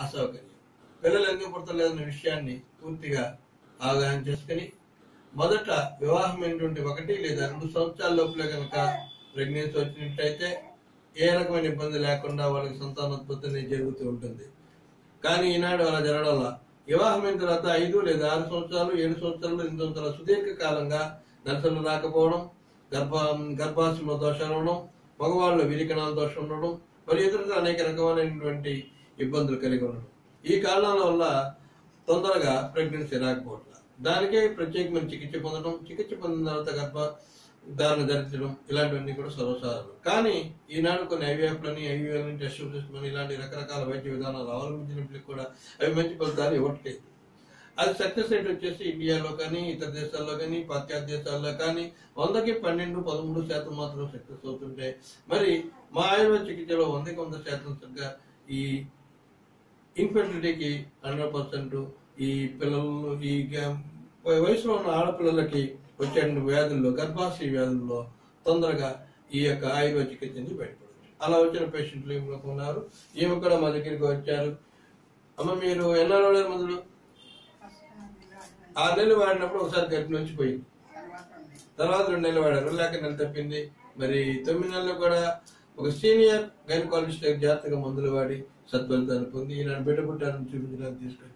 అసౌకర్యం పిల్లలు ఎందుకు పుడతలేదన్న విషయాన్ని పూర్తిగా అవగాహన చేసుకుని మొదట వివాహమైనటువంటి ఒకటి లేదా రెండు సంవత్సరాల లోపలే కనుక ప్రెగ్నెన్సీ వచ్చినట్లయితే ఏ రకమైన ఇబ్బంది లేకుండా వాళ్ళకి సంతానోత్పత్తి అనేది జరుగుతూ ఉంటుంది కానీ ఈనాడు అలా జరగడం వల్ల వివాహమైన తర్వాత ఐదు లేదా ఆరు సంవత్సరాలు ఏడు సంవత్సరాలు ఎనిమిది సంవత్సరాలు సుదీర్ఘ కాలంగా నర్సలు రాకపోవడం గర్భ గర్భాశయంలో దోషాలు ఉండడం మగవాళ్ళు విరికణాల దోషం ఉండడం మరియు ఇతరులు అనేక రకమైనటువంటి ఇబ్బందులు కలిగి ఉండడం ఈ కారణాల వల్ల తొందరగా ప్రెగ్నెన్సీ రాకపోవట్ల దానికే ప్రత్యేకమైన చికిత్స పొందడం చికిత్స పొందిన తర్వాత గర్భ ధారణ ధరించడం ఇలాంటివన్నీ కూడా సర్వసాధారణం కానీ ఈనాడు కొన్ని ఐవీఎఫ్లని ఐవీఎల్ని టెస్ట్ అని ఇలాంటి రకరకాల వైద్య విధానాలు అవలంబించినప్పటికీ కూడా అవి మంచి ఫలితాలు ఇవ్వట్లేదు అది సక్సెస్ రేట్ వచ్చేసి ఇండియాలో కానీ ఇతర దేశాల్లో కానీ పాశ్చాత్య దేశాల్లో కానీ వందకి పన్నెండు పదమూడు శాతం మాత్రం సక్సెస్ అవుతుంటే మరి మా ఆయుర్వేద చికిత్సలో వందకి వంద శాతం సరిగ్గా ఈ ఇన్ఫెర్టిలిటీకి హండ్రెడ్ పర్సెంట్ ఈ పిల్లలు ఈ గ- వయసులో ఉన్న ఆడపిల్లలకి వచ్చే వ్యాధుల్లో గర్భాశయ వ్యాధుల్లో తొందరగా ఈ యొక్క ఆయుర్వేద చికిత్స నుంచి బయటపడవచ్చు అలా వచ్చిన పేషెంట్లు ఏమి ఉన్నారు ఈమె కూడా మా దగ్గరికి వచ్చారు అమ్మ మీరు ఎన్నో రోజుల మందులు ఆరు నెలలు వాడినప్పుడు ఒకసారి గర్భి నుంచి పోయింది తర్వాత రెండు నెలలు వాడారు లేక నెల తప్పింది మరి తొమ్మిది నెలలు కూడా ఒక సీనియర్ గైనకాలజిస్ట్ దగ్గర జాగ్రత్తగా మందులు వాడి సత్ఫలితాన్ని పొంది ఈనాడు బిడ్డ పుట్టారని చూపించడానికి తీసుకొచ్చింది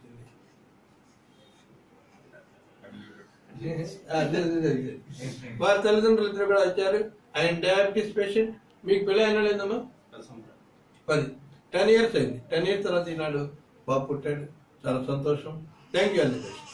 ఆ, అదే, అదే, అదే. వారి తల్లిదండ్రులు ఇద్దరు కూడా వచ్చారు ఆయన డయాబెటీస్ పేషెంట్ మీకు పిల్ల అయినా లేదమ్మా పది టెన్ ఇయర్స్ అయింది టెన్ ఇయర్స్ తర్వాత ఈనాడు బాబు పుట్టాడు చాలా సంతోషం థ్యాంక్ యూ అండి